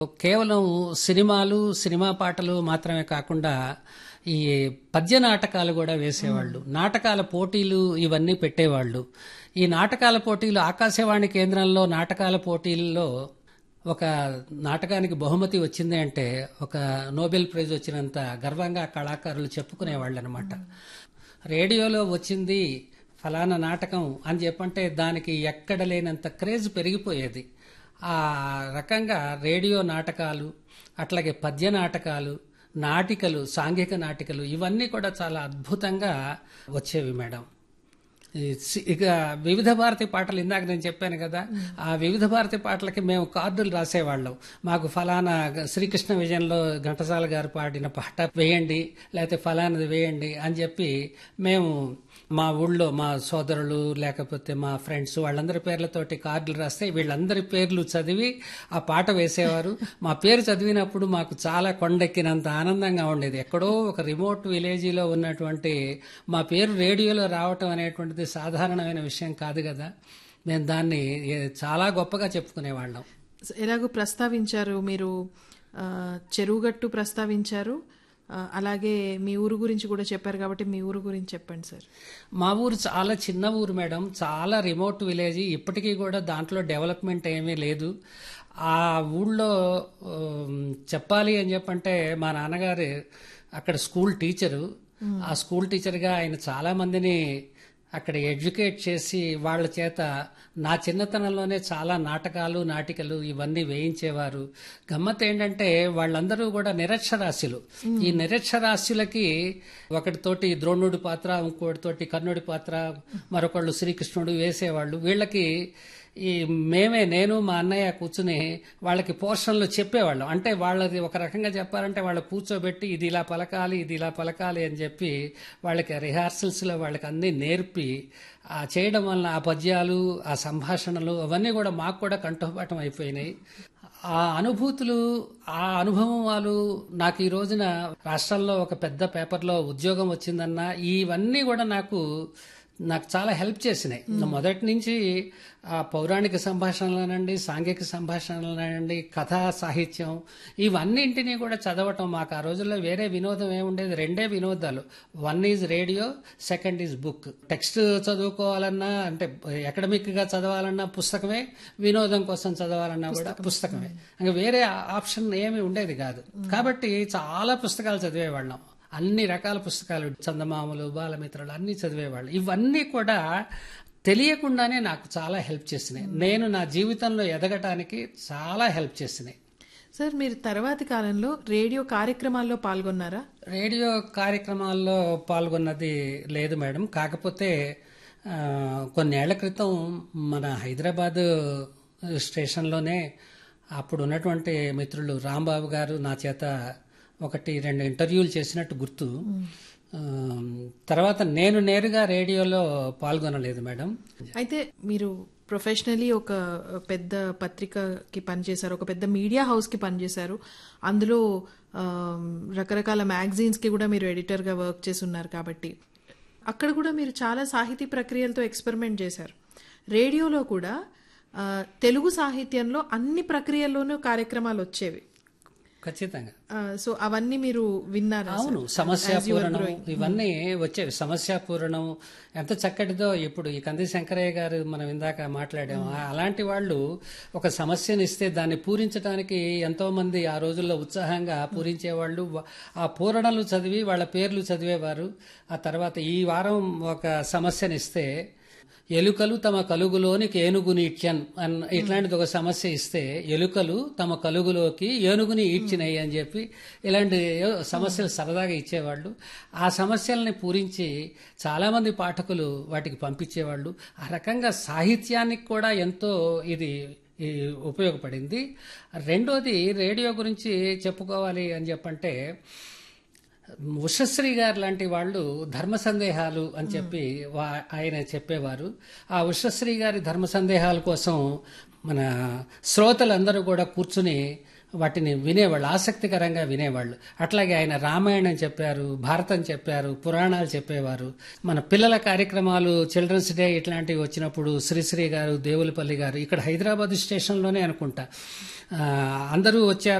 కేవలం సినిమాలు సినిమా పాటలు మాత్రమే కాకుండా ఈ పద్య నాటకాలు కూడా వేసేవాళ్ళు నాటకాల పోటీలు ఇవన్నీ పెట్టేవాళ్ళు ఈ నాటకాల పోటీలు ఆకాశవాణి కేంద్రంలో నాటకాల పోటీల్లో ఒక నాటకానికి బహుమతి వచ్చింది అంటే ఒక నోబెల్ ప్రైజ్ వచ్చినంత గర్వంగా కళాకారులు చెప్పుకునేవాళ్ళు అనమాట రేడియోలో వచ్చింది ఫలానా నాటకం అని చెప్పంటే దానికి ఎక్కడ లేనంత క్రేజ్ పెరిగిపోయేది ఆ రకంగా రేడియో నాటకాలు అట్లాగే పద్య నాటకాలు నాటికలు సాంఘిక నాటికలు ఇవన్నీ కూడా చాలా అద్భుతంగా వచ్చేవి మేడం ఈ సి- ఇక వివిధ భారతి పాటలు ఇందాక నేను చెప్పాను కదా ఆ వివిధ భారతి పాటలకి మేము కార్డులు రాసేవాళ్ళం మాకు ఫలానా గ- శ్రీకృష్ణ విజయంలో ఘంటసాల గారు పాడిన పాట వేయండి లేకపోతే ఫలానాది వేయండి అని చెప్పి మేము మా ఊళ్ళో మా సోదరులు లేకపోతే మా ఫ్రెండ్స్ వాళ్ళందరి పేర్లతోటి కార్డులు రాస్తే వీళ్ళందరి పేర్లు చదివి ఆ పాట వేసేవారు మా పేరు చదివినప్పుడు మాకు చాలా కొండెక్కినంత ఆనందంగా ఉండేది ఎక్కడో ఒక రిమోట్ విలేజీలో ఉన్నటువంటి మా పేరు రేడియోలో రావటం అనేటువంటిది సాధారణమైన విషయం కాదు కదా మేము దాన్ని ఏ- చాలా గొప్పగా చెప్పుకునేవాళ్ళం ఎలాగో ప్రస్తావించారు మీరు ఆ, చెరువుగట్టు ప్రస్తావించారు ఆ, అలాగే మీ ఊరు గురించి కూడా చెప్పారు కాబట్టి మీ ఊరు గురించి చెప్పండి సార్ మా ఊరు చాలా చిన్న ఊరు మేడం చాలా రిమోట్ విలేజ్ ఇప్పటికీ కూడా దాంట్లో డెవలప్మెంట్ ఏమీ లేదు ఆ ఊళ్ళో ఉమ్, చెప్పాలి అని చెప్పంటే మా నాన్నగారు అక్కడ స్కూల్ టీచరు ఆ స్కూల్ టీచర్గా ఆయన చాలా మందిని అక్కడ ఎడ్యుకేట్ చేసి వాళ్ళ చేత నా చిన్నతనంలోనే చాలా నాటకాలు నాటికలు ఇవన్నీ వేయించేవారు గమ్మత్ ఏంటంటే వాళ్ళందరూ కూడా నిరక్షరాస్యులు ఈ నిరక్షరాస్యులకి ఒకటితోటి ద్రోణుడి పాత్ర ఇంకోటితోటి కర్ణుడి పాత్ర మరొకళ్ళు శ్రీకృష్ణుడు వేసేవాళ్ళు వీళ్ళకి ఈ మేమే నేను మా అన్నయ్య కూర్చుని వాళ్ళకి పోర్షన్లు చెప్పేవాళ్ళం అంటే వాళ్ళది ఒక రకంగా చెప్పాలంటే వాళ్ళు కూర్చోబెట్టి ఇది ఇలా పలకాలి ఇది ఇలా పలకాలి అని చెప్పి వాళ్ళకి రిహార్సల్స్లో వాళ్ళకి అన్నీ నేర్పి ఆ చేయడం వలన ఆ పద్యాలు ఆ సంభాషణలు అవన్నీ కూడా మాకు కూడా కంఠోపాఠం అయిపోయినాయి ఆ అనుభూతులు ఆ అనుభవం వాళ్ళు నాకు ఈ రోజున రాష్ట్రంలో ఒక పెద్ద పేపర్లో ఉద్యోగం వచ్చిందన్న ఇవన్నీ కూడా నాకు నాకు చాలా హెల్ప్ చేసినాయి మొదటి నుంచి ఆ పౌరాణిక సంభాషణలనండి సాంఘిక సంభాషణలనండి కథా సాహిత్యం ఇవన్నింటినీ కూడా చదవటం మాకు ఆ రోజుల్లో వేరే వినోదం ఏముండేది రెండే వినోదాలు one is radio second is book text చదువుకోవాలన్నా అంటే అకాడమిక్ గా చదవాలన్నా పుస్తకమే వినోదం కోసం చదవాలన్నా కూడా పుస్తకమే ఇంకా వేరే ఆప్షన్ ఏమీ ఉండేది కాదు కాబట్టి చాలా పుస్తకాలు చదివేవాళ్ళం అన్ని రకాల పుస్తకాలు చందమామలు బాలమిత్రులు అన్ని చదివేవాళ్ళు ఇవన్నీ కూడా తెలియకుండానే నాకు చాలా హెల్ప్ చేసినాయి నేను నా జీవితంలో ఎదగటానికి చాలా హెల్ప్ చేసినాయి సార్ మీరు తర్వాతి కాలంలో రేడియో కార్యక్రమాల్లో పాల్గొన్నారా రేడియో కార్యక్రమాల్లో పాల్గొన్నది లేదు మేడం కాకపోతే ఆ, కొన్నేళ్ల క్రితం మన హైదరాబాద్ స్టేషన్లోనే అప్పుడు ఉన్నటువంటి మిత్రులు రాంబాబు గారు నా చేత ఒకటి రెండు ఇంటర్వ్యూలు చేసినట్టు గుర్తు ఆ, తర్వాత నేను నేరుగా రేడియోలో పాల్గొనలేదు మేడం అయితే మీరు ప్రొఫెషనలీ ఒక పెద్ద పత్రికకి పనిచేశారు ఒక పెద్ద మీడియా హౌస్కి పనిచేశారు అందులో ఆమ్, రకరకాల మ్యాగజైన్స్కి కూడా మీరు ఎడిటర్గా వర్క్ చేసి ఉన్నారు కాబట్టి అక్కడ కూడా మీరు చాలా సాహితీ ప్రక్రియలతో ఎక్స్పెరిమెంట్ చేశారు రేడియోలో కూడా ఆ, తెలుగు సాహిత్యంలో అన్ని ప్రక్రియల్లోనూ కార్యక్రమాలు వచ్చేవి ఖచ్చితంగా ఆ, సో అవన్నీ మీరు విన్నారా అవును సమస్య పూరణం ఇవన్నీ వచ్చేవి సమస్య పూరణం ఎంత చక్కటిదో ఇప్పుడు ఈ కంది శంకరయ్య గారు మనం ఇందాక మాట్లాడాం ఆ- అలాంటి వాళ్ళు ఒక సమస్యని ఇస్తే దాన్ని పూరించడానికి ఎంతో మంది ఆ రోజుల్లో ఉత్సాహంగా పూరించేవాళ్ళు వ- ఆ పూరణలు చదివి వాళ్ళ పేర్లు చదివేవారు ఆ తర్వాత ఈ వారం ఒక సమస్యని ఇస్తే ఎలుకలు తమ కలుగులోనికి ఏనుగుని ఇచ్చాన్ అన్న ఇట్లాంటిది ఒక సమస్య ఇస్తే ఎలుకలు తమ కలుగులోకి ఏనుగుని ఈడ్చినాయి అని చెప్పి ఇలాంటి ఏవో సమస్యలు సరదాగా ఇచ్చేవాళ్ళు ఆ సమస్యల్ని పూరించి చాలామంది పాఠకులు వాటికి పంపించేవాళ్ళు ఆ రకంగా సాహిత్యానికి కూడా ఎంతో ఇది ఈ ఉపయోగపడింది రెండోది రేడియో గురించి చెప్పుకోవాలి అని చెప్పంటే ఉషశ్రీ గారు లాంటి వాళ్ళు ధర్మ సందేహాలు అని చెప్పి వా- ఆయన చెప్పేవారు ఆ ఉషశ్రీ గారి ధర్మ సందేహాల కోసం మన శ్రోతలందరూ కూడా కూర్చుని వాటిని వినేవాళ్ళు ఆసక్తికరంగా వినేవాళ్ళు అట్లాగే ఆయన రామాయణం చెప్పారు భారతం చెప్పారు పురాణాలు చెప్పేవారు మన పిల్లల కార్యక్రమాలు చిల్డ్రన్స్ డే ఇట్లాంటివి వచ్చినప్పుడు శ్రీశ్రీ గారు దేవులపల్లి గారు ఇక్కడ హైదరాబాద్ స్టేషన్లోనే అనుకుంటా ఆ, అందరూ వచ్చారు